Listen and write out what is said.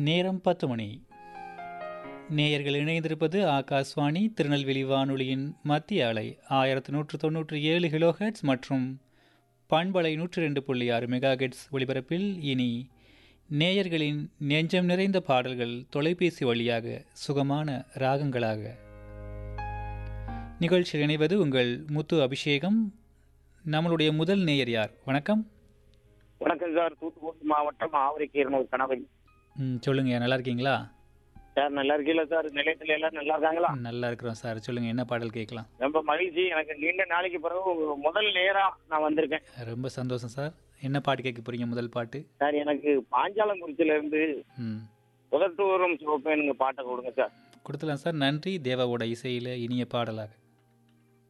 நேரம் பத்து மணி நேயர்கள் இணைந்திருப்பது ஆகாஷ்வாணி திருநெல்வேலி வானொலியின் மத்திய அலை ஆயிரத்து நூற்று தொன்னூற்றி ஏழு கிலோஹெட்ஸ் மற்றும் பண்பலை நூற்றி ரெண்டு புள்ளி ஆறு மெகாஹெட்ஸ் ஒலிபரப்பில் இனி நேயர்களின் நெஞ்சம் நிறைந்த பாடல்கள் தொலைபேசி வழியாக சுகமான ராகங்களாக நிகழ்ச்சியில் இணைவது உங்கள் முத்து அபிஷேகம் நம்மளுடைய முதல் நேயர் யார் வணக்கம் வணக்கம் சார் தூத்துக்குடி மாவட்டம் ஆவரிக்கீரனூர் கணவன் ம் சொல்லுங்க நல்லா இருக்கீங்களா சார் நல்லா இருக்கீங்களா சார் நிலையத்துல எல்லாம் நல்லா இருக்காங்களா நல்லா இருக்கிறோம் சார் சொல்லுங்க என்ன பாடல் கேட்கலாம் ரொம்ப மகிழ்ச்சி எனக்கு நீண்ட நாளைக்கு பிறகு ஒரு முதல் நேரா நான் வந்திருக்கேன் ரொம்ப சந்தோஷம் சார் என்ன பாட்டு கேட்க போறீங்க முதல் பாட்டு சார் எனக்கு பாஞ்சாலங்குறிச்சியில இருந்து ம் புதட்டூரம் சிவப்பேனுங்க பாட்டை கொடுங்க சார் கொடுத்துலாம் சார் நன்றி தேவாவோட இசையில் இனிய பாடலாக